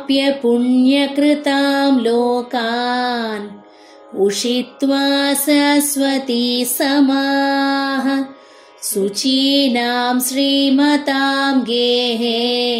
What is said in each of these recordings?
प्राप्य पुण्यकृतां लोकान् उषित्वा सरस्वती समाः शुचीनां श्रीमतां गेहे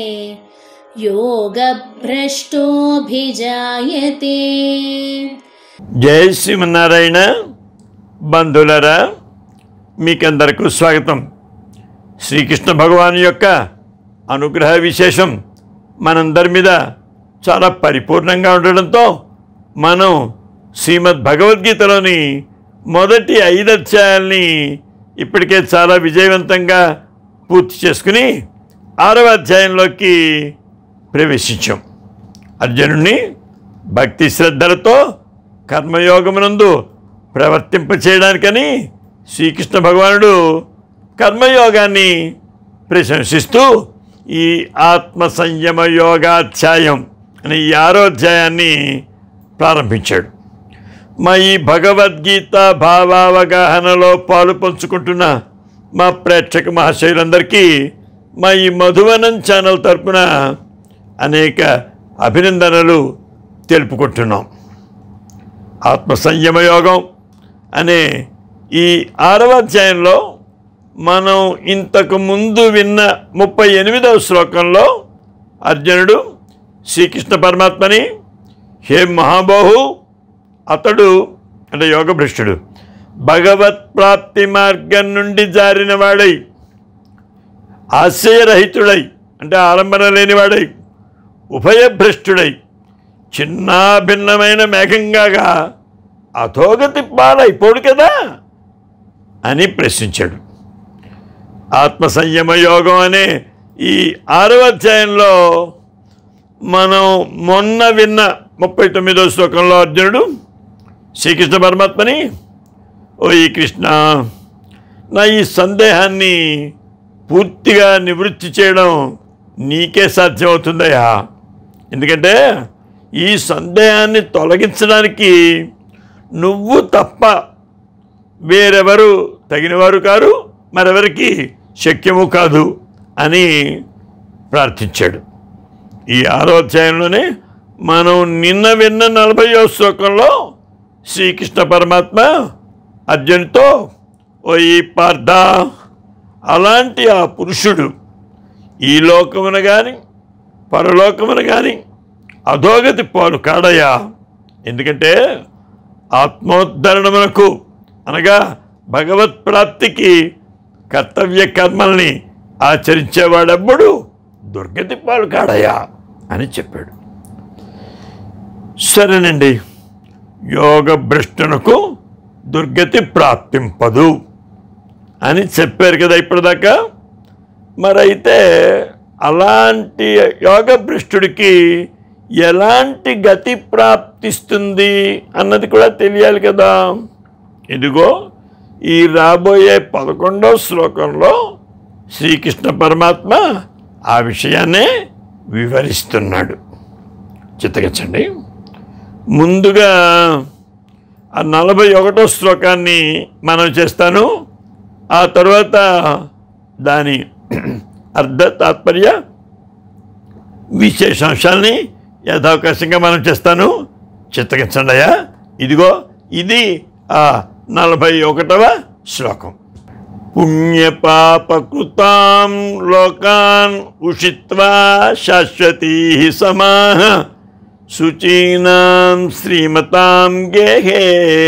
योगभ्रष्टोऽभिजायते జై శ్రీమన్నారాయణ బంధువులరా మీకందరకు స్వాగతం శ్రీకృష్ణ భగవాను యొక్క అనుగ్రహ విశేషం మనందరి మీద చాలా పరిపూర్ణంగా ఉండడంతో మనం శ్రీమద్ భగవద్గీతలోని మొదటి ఐదు అధ్యాయాల్ని ఇప్పటికే చాలా విజయవంతంగా పూర్తి చేసుకుని ఆరవ అధ్యాయంలోకి ప్రవేశించాం అర్జునుడిని భక్తి శ్రద్ధలతో కర్మయోగమునందు ప్రవర్తింపచేయడానికని శ్రీకృష్ణ భగవానుడు కర్మయోగాన్ని ప్రశంసిస్తూ ఈ ఆత్మ సంయమ యోగాధ్యాయం అనే ఈ ఆరో అధ్యాయాన్ని ప్రారంభించాడు మా ఈ భగవద్గీత భావావగాహనలో పాలు పంచుకుంటున్న మా ప్రేక్షక మహాశయులందరికీ మా ఈ మధువనం ఛానల్ తరపున అనేక అభినందనలు తెలుపుకుంటున్నాం ఆత్మ సంయమ యోగం అనే ఈ ఆరవ అధ్యాయంలో మనం ఇంతకు ముందు విన్న ముప్పై ఎనిమిదవ శ్లోకంలో అర్జునుడు శ్రీకృష్ణ పరమాత్మని హే మహాబాహు అతడు అంటే యోగభ్రష్టుడు భగవత్ ప్రాప్తి మార్గం నుండి జారిన వాడై ఆశయరహితుడై అంటే ఆలంబన లేనివాడై ఉభయభ్రష్టుడై చిన్న భిన్నమైన మేఘంగాగా అధోగతి పాలైపోడు కదా అని ప్రశ్నించాడు ఆత్మ సంయమ యోగం అనే ఈ ఆరవ అధ్యాయంలో మనం మొన్న విన్న ముప్పై తొమ్మిదో శ్లోకంలో అర్జునుడు శ్రీకృష్ణ పరమాత్మని ఓ ఈ కృష్ణ నా ఈ సందేహాన్ని పూర్తిగా నివృత్తి చేయడం నీకే సాధ్యమవుతుందయ్యా ఎందుకంటే ఈ సందేహాన్ని తొలగించడానికి నువ్వు తప్ప వేరెవరు తగినవారు కారు మరెవరికి శక్యము కాదు అని ప్రార్థించాడు ఈ ఆరో అధ్యాయంలోనే మనం నిన్న విన్న నలభయో శ్లోకంలో శ్రీకృష్ణ పరమాత్మ అర్జునుతో ఓ ఈ పార్థ అలాంటి ఆ పురుషుడు ఈ లోకమున కానీ పరలోకమున కానీ అధోగతి పాలు కాడయా ఎందుకంటే ఆత్మోద్ధరణమునకు అనగా భగవత్ ప్రాప్తికి కర్తవ్య కర్మల్ని ఆచరించేవాడెప్పుడు దుర్గతి పాలు కాడయా అని చెప్పాడు సరేనండి యోగ భ్రష్టునకు దుర్గతి ప్రాప్తింపదు అని చెప్పారు కదా ఇప్పటిదాకా మరైతే అలాంటి యోగ భ్రష్టుడికి ఎలాంటి గతి ప్రాప్తిస్తుంది అన్నది కూడా తెలియాలి కదా ఇదిగో ఈ రాబోయే పదకొండవ శ్లోకంలో శ్రీకృష్ణ పరమాత్మ ఆ విషయాన్నే వివరిస్తున్నాడు చిత్తగించండి ముందుగా ఆ నలభై ఒకటో శ్లోకాన్ని మనం చేస్తాను ఆ తర్వాత దాని అర్ధ తాత్పర్య విశేషాంశాల్ని యథావకాశంగా మనం చేస్తాను చిత్తగించండి అయ్యా ఇదిగో ఇది ఆ నలభై ఒకటవ శ్లోకం పుణ్యపాపకృతాం లోకాన్ ఉషిత్వా శాశ్వతీ సమాహ శుచీనాం శ్రీమతాం గేహే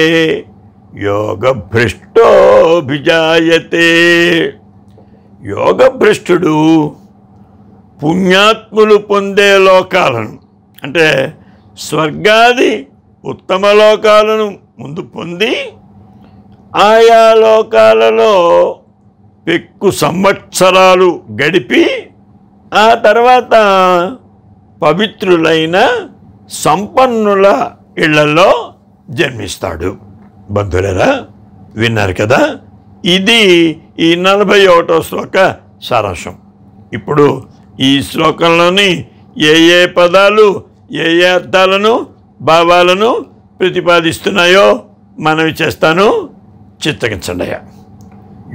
యోగభ్రష్టోభిజాయతే యోగభ్రష్టుడు పుణ్యాత్ములు పొందే లోకాలను అంటే స్వర్గాది ఉత్తమ లోకాలను ముందు పొంది ఆయా లోకాలలో పెక్కు సంవత్సరాలు గడిపి ఆ తర్వాత పవిత్రులైన సంపన్నుల ఇళ్లలో జన్మిస్తాడు బంధువులరా విన్నారు కదా ఇది ఈ నలభై ఒకటో శ్లోక సారాంశం ఇప్పుడు ఈ శ్లోకంలోని ఏ ఏ పదాలు ఏ ఏ అర్థాలను భావాలను ప్రతిపాదిస్తున్నాయో మనవి చేస్తాను చిత్తగించండి అయ్యా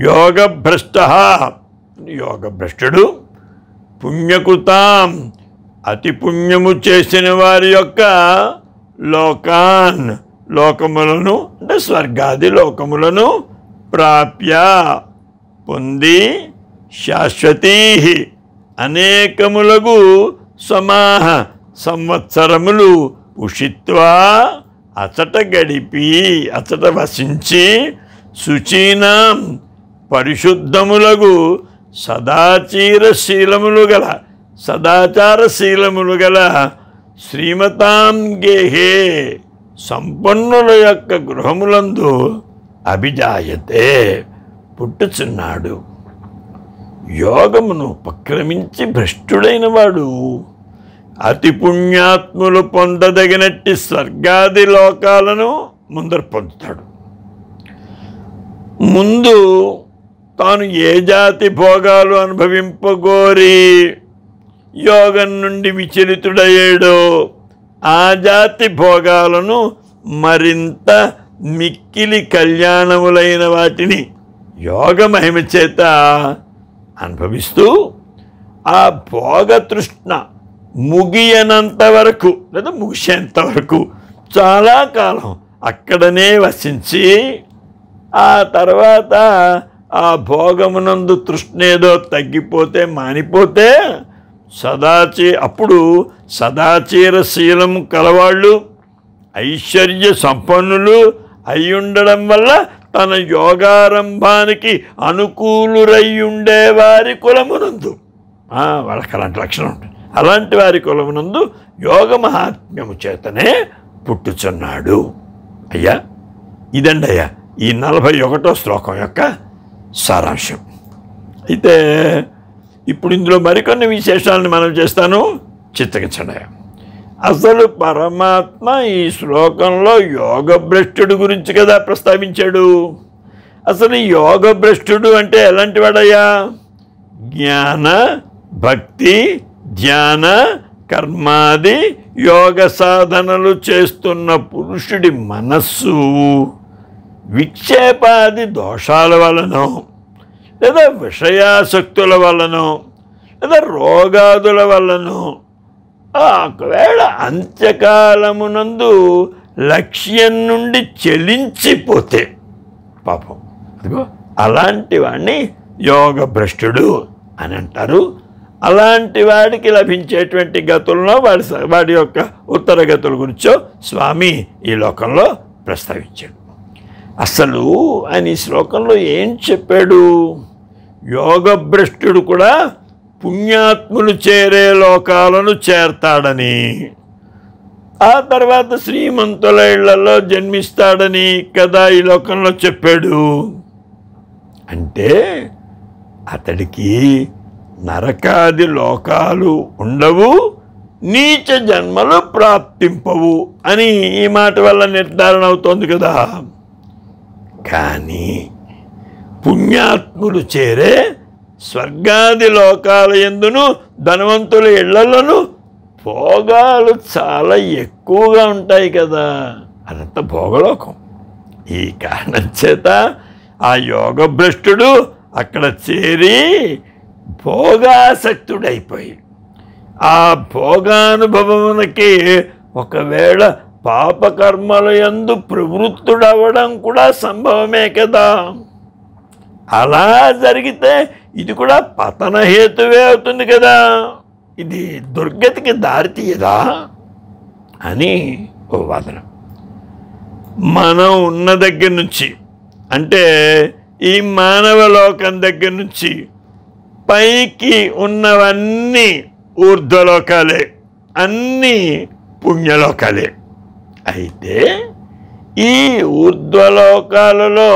యోగభ్రష్ట యోగభ్రష్టుడు పుణ్యకృతాం అతి పుణ్యము చేసిన వారి యొక్క లోకాన్ లోకములను అంటే స్వర్గాది లోకములను ప్రాప్య పొంది శాశ్వతీ అనేకములగు సమాహ సంవత్సరములు ఉషిత్వా అచట గడిపి అచట వసించి శుచీనాం పరిశుద్ధములగు సదాచీరశీలములు గల సదాచారశీలములు గల శ్రీమతాం గేహే సంపన్నుల యొక్క గృహములందు అభిజాయతే పుట్టుచున్నాడు యోగమును ఉపక్రమించి భ్రష్టుడైన వాడు అతి పుణ్యాత్ములు పొందదగినట్టి స్వర్గాది లోకాలను ముందర పొందుతాడు ముందు తాను ఏ జాతి భోగాలు అనుభవింపగోరి యోగం నుండి విచలితుడయ్యాడో ఆ జాతి భోగాలను మరింత మిక్కిలి కళ్యాణములైన వాటిని యోగ మహిమ చేత అనుభవిస్తూ ఆ భోగ తృష్ణ ముగియనంత వరకు లేదా ముగిసేంత వరకు చాలా కాలం అక్కడనే వసించి ఆ తర్వాత ఆ భోగమునందు తృష్ణ ఏదో తగ్గిపోతే మానిపోతే సదాచే అప్పుడు సదాచీరశీలం కలవాళ్ళు ఐశ్వర్య సంపన్నులు అయి ఉండడం వల్ల తన యోగారంభానికి అనుకూలురై ఉండేవారి కులమునందు ఆ, వాళ్ళకి అలాంటి లక్షణం ఉంటుంది అలాంటి వారి కులమునందు యోగ మహాత్మ్యము చేతనే పుట్టుచున్నాడు అయ్యా ఇదండి అయ్యా ఈ నలభై ఒకటో శ్లోకం యొక్క సారాంశం అయితే ఇప్పుడు ఇందులో మరికొన్ని విశేషాలను మనం చేస్తాను చిత్తగించండి అయ్యా. అసలు పరమాత్మ ఈ శ్లోకంలో యోగ భ్రష్టుడు గురించి కదా ప్రస్తావించాడు అసలు ఈ యోగ భ్రష్టుడు అంటే ఎలాంటి వాడయ్యా జ్ఞాన భక్తి ధ్యాన కర్మాది యోగ సాధనలు చేస్తున్న పురుషుడి మనస్సు విక్షేపాది దోషాల వలనో లేదా విషయాసక్తుల వలనో లేదా రోగాదుల వలనో ఆ ఒకవేళ అంత్యకాలమునందు లక్ష్యం నుండి చెలించిపోతే పాపం అదిగో అలాంటి వాడిని యోగ భ్రష్టుడు అని అంటారు అలాంటి వాడికి లభించేటువంటి గతులను వాడి స- వాడి యొక్క ఉత్తర గతుల గురించో స్వామి ఈ లోకంలో ప్రస్తావించాడు అసలు ఆయన ఈ శ్లోకంలో ఏం చెప్పాడు యోగభ్రష్టుడు కూడా పుణ్యాత్ములు చేరే లోకాలను చేరతాడని ఆ తర్వాత శ్రీమంతుల ఇళ్లలో జన్మిస్తాడని కదా ఈ లోకంలో చెప్పాడు అంటే అతడికి నరకాది లోకాలు ఉండవు నీచ జన్మలు ప్రాప్తింపవు అని ఈ మాట వల్ల నిర్ధారణ అవుతోంది కదా కానీ పుణ్యాత్ములు చేరే స్వర్గాది లోకాల ఎందును ధనవంతుల ఇళ్లలోను భోగాలు చాలా ఎక్కువగా ఉంటాయి కదా అదంతా భోగలోకం ఈ కారణం చేత ఆ యోగ భ్రష్టుడు అక్కడ చేరి భోగాసక్తుడైపోయి ఆ భోగానుభవమునకి ఒకవేళ పాపకర్మల యందు ప్రవృత్తుడవడం కూడా సంభవమే కదా అలా జరిగితే ఇది కూడా పతన హేతువే అవుతుంది కదా ఇది దుర్గతికి దారి తీయదా అని ఓ వాదన మనం ఉన్న దగ్గర నుంచి అంటే ఈ మానవ లోకం దగ్గర నుంచి పైకి ఉన్నవన్నీ ఊర్ధ్వలోకాలే అన్నీ పుణ్యలోకాలే అయితే ఈ ఊర్ధ్వలోకాలలో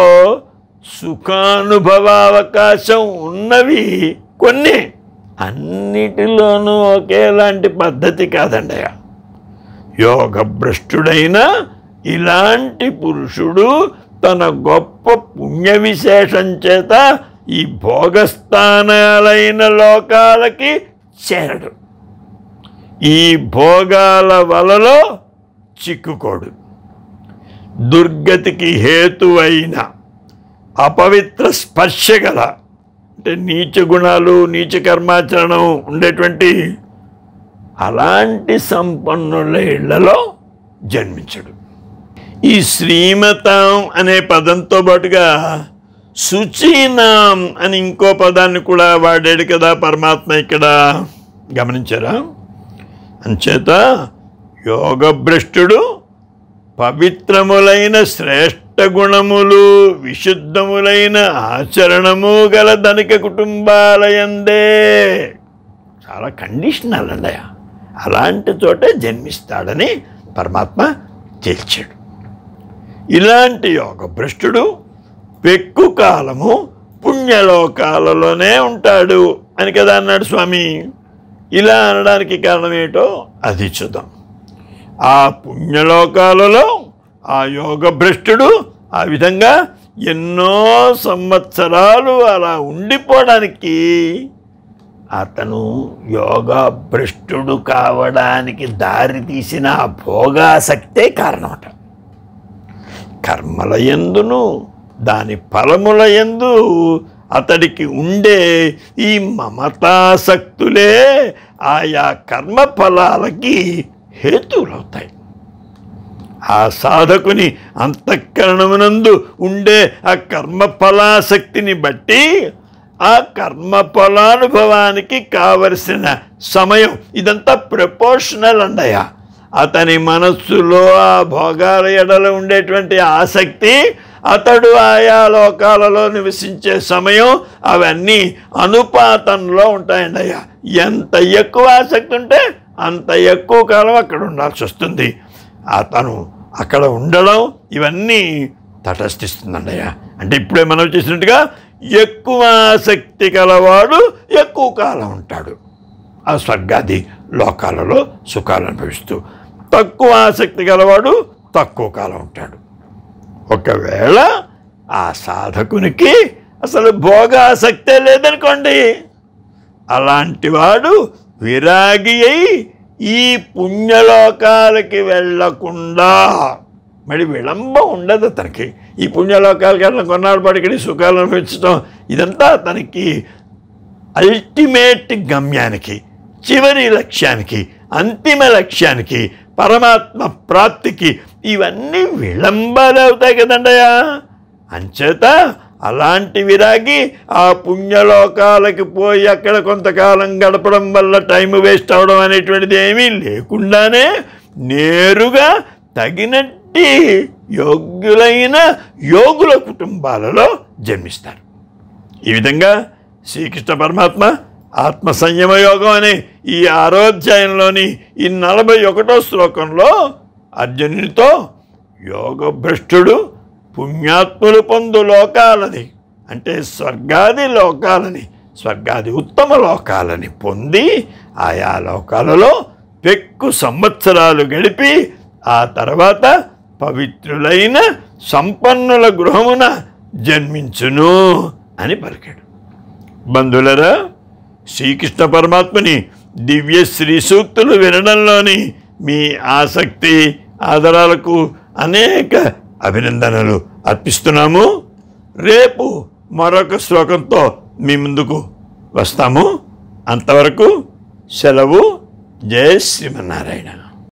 సుఖానుభవావకాశం ఉన్నవి కొన్ని అన్నిటిలోనూ ఒకేలాంటి పద్ధతి కాదండి యోగ భ్రష్టుడైన ఇలాంటి పురుషుడు తన గొప్ప పుణ్య విశేషం చేత ఈ భోగస్థానాలైన లోకాలకి చేరడు ఈ భోగాల వలలో చిక్కుకోడు దుర్గతికి హేతువైన అపవిత్ర స్పర్శ గల అంటే నీచ గుణాలు నీచ కర్మాచరణం ఉండేటువంటి అలాంటి సంపన్నుల ఇళ్లలో జన్మించడు ఈ శ్రీమతాం అనే పదంతో పాటుగా శుచీనాం అని ఇంకో పదాన్ని కూడా వాడాడు కదా పరమాత్మ ఇక్కడ గమనించారా అంచేత యోగభ్రష్టుడు పవిత్రములైన శ్రేష్ఠ గుణములు విశుద్ధములైన ఆచరణము గల ధనిక కుటుంబాలయందే చాలా కండిషనల్ అండి అలాంటి చోటే జన్మిస్తాడని పరమాత్మ తేల్చాడు ఇలాంటి యోగ భ్రష్టుడు పెక్కు కాలము పుణ్యలోకాలలోనే ఉంటాడు అని కదా అన్నాడు స్వామి ఇలా అనడానికి కారణం ఏంటో అది చూద్దాం ఆ పుణ్యలోకాలలో ఆ యోగ భ్రష్టుడు ఆ విధంగా ఎన్నో సంవత్సరాలు అలా ఉండిపోవడానికి అతను యోగా భ్రష్టుడు కావడానికి దారి తీసిన ఆ భోగాసక్తే కారణమట కర్మల ఎందును దాని ఫలముల ఎందు అతడికి ఉండే ఈ మమతాసక్తులే ఆయా కర్మ ఫలాలకి హేతువులవుతాయి ఆ సాధకుని అంతఃకరణమునందు ఉండే ఆ కర్మ ఫలాసక్తిని బట్టి ఆ కర్మ ఫలానుభవానికి కావలసిన సమయం ఇదంతా ప్రపోర్షనల్ అండయ్య అతని మనస్సులో ఆ భోగాల ఎడల ఉండేటువంటి ఆసక్తి అతడు ఆయా లోకాలలో నివసించే సమయం అవన్నీ అనుపాతంలో ఉంటాయండి అయ్యా ఎంత ఎక్కువ ఆసక్తి ఉంటే అంత ఎక్కువ కాలం అక్కడ ఉండాల్సి వస్తుంది అతను అక్కడ ఉండడం ఇవన్నీ తటస్థిస్తుందండి అయ్యా అంటే ఇప్పుడే మనం చేసినట్టుగా ఎక్కువ ఆసక్తి కలవాడు ఎక్కువ కాలం ఉంటాడు ఆ స్వర్గాది లోకాలలో సుఖాలు అనుభవిస్తూ తక్కువ ఆసక్తి గలవాడు తక్కువ కాలం ఉంటాడు ఒకవేళ ఆ సాధకునికి అసలు భోగాసక్తే లేదనుకోండి అలాంటి వాడు విరాగి అయి ఈ పుణ్యలోకాలకి వెళ్ళకుండా మరి విళంబం ఉండదు అతనికి ఈ పుణ్యలోకాలకి వెళ్ళిన కొన్నాళ్ళ పాటికి సుఖాలు అనుభవించడం ఇదంతా తనకి అల్టిమేట్ గమ్యానికి చివరి లక్ష్యానికి అంతిమ లక్ష్యానికి పరమాత్మ ప్రాప్తికి ఇవన్నీ విళంబాలు అవుతాయి కదండయా అంచేత అలాంటి విరాగి ఆ పుణ్యలోకాలకి పోయి అక్కడ కొంతకాలం గడపడం వల్ల టైం వేస్ట్ అవడం అనేటువంటిది ఏమీ లేకుండానే నేరుగా తగినట్టి యోగ్యులైన యోగుల కుటుంబాలలో జన్మిస్తారు ఈ విధంగా శ్రీకృష్ణ పరమాత్మ ఆత్మ సంయమ యోగం అనే ఈ ఆరోధ్యాయంలోని ఈ నలభై ఒకటో శ్లోకంలో అర్జునునితో యోగభ్రష్టుడు పుణ్యాత్ములు పొందు లోకాలని అంటే స్వర్గాది లోకాలని స్వర్గాది ఉత్తమ లోకాలని పొంది ఆయా లోకాలలో పెక్కు సంవత్సరాలు గడిపి ఆ తర్వాత పవిత్రులైన సంపన్నుల గృహమున జన్మించును అని పలికాడు బంధువులరా శ్రీకృష్ణ పరమాత్మని దివ్య శ్రీ సూక్తులు వినడంలోని మీ ఆసక్తి ఆదరాలకు అనేక అభినందనలు అర్పిస్తున్నాము రేపు మరొక శ్లోకంతో మీ ముందుకు వస్తాము అంతవరకు సెలవు జయ శ్రీమన్నారాయణ